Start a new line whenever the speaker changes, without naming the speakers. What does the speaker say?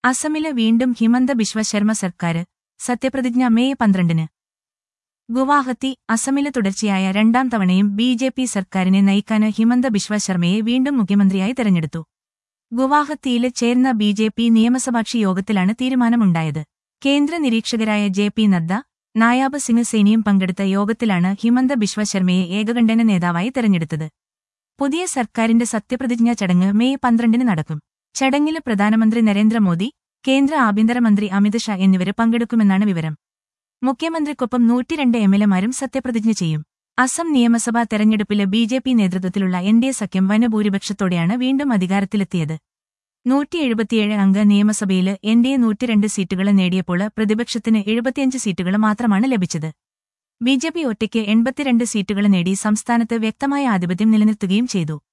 അസമില് വീണ്ടും ഹിമന്ത ബിശ്വ ശർമ്മ സർക്കാര് സത്യപ്രതിജ്ഞ മെയ് പന്ത്രണ്ടിന് ഗുവാഹത്തി അസമില് തുടർച്ചയായ രണ്ടാം തവണയും ബി ജെ പി സർക്കാരിനെ നയിക്കാന് ഹിമന്ത ബിശ്വ ശർമ്മയെ വീണ്ടും മുഖ്യമന്ത്രിയായി തെരഞ്ഞെടുത്തു ഗുവാഹത്തിയില് ചേർന്ന ബി ജെ പി നിയമസഭാക്ഷി യോഗത്തിലാണ് തീരുമാനമുണ്ടായത് കേന്ദ്ര നിരീക്ഷകരായ ജെ പി നദ്ദ നായാബ് സിംഗ് സേനിയും പങ്കെടുത്ത യോഗത്തിലാണ് ഹിമന്ത ബിശ്വ ശർമ്മയെ ഏകകണ്ഠന നേതാവായി തെരഞ്ഞെടുത്തത് പുതിയ സർക്കാരിന്റെ സത്യപ്രതിജ്ഞാ ചടങ്ങ് മെയ് പന്ത്രണ്ടിന് നടക്കും ചടങ്ങില് പ്രധാനമന്ത്രി നരേന്ദ്രമോദി കേന്ദ്ര ആഭ്യന്തരമന്ത്രി അമിത് ഷാ എന്നിവര് പങ്കെടുക്കുമെന്നാണ് വിവരം മുഖ്യമന്ത്രിക്കൊപ്പം നൂറ്റിരണ്ട് എംഎൽഎമാരും സത്യപ്രതിജ്ഞ ചെയ്യും അസം നിയമസഭാ തെരഞ്ഞെടുപ്പില് ബി ജെ പി നേതൃത്വത്തിലുള്ള എൻ ഡി എ സഖ്യം വനഭൂരിപക്ഷത്തോടെയാണ് വീണ്ടും അധികാരത്തിലെത്തിയത് നൂറ്റി എഴുപത്തിയേഴ് അംഗ നിയമസഭയില് എൻ ഡി എ നൂറ്റിരണ്ട് സീറ്റുകൾ നേടിയപ്പോൾ പ്രതിപക്ഷത്തിന് എഴുപത്തിയഞ്ച് സീറ്റുകൾ മാത്രമാണ് ലഭിച്ചത് ബി ജെ പി ഒറ്റയ്ക്ക് എൺപത്തിരണ്ട് സീറ്റുകൾ നേടി സംസ്ഥാനത്ത് വ്യക്തമായ ആധിപത്യം നിലനിർത്തുകയും ചെയ്തു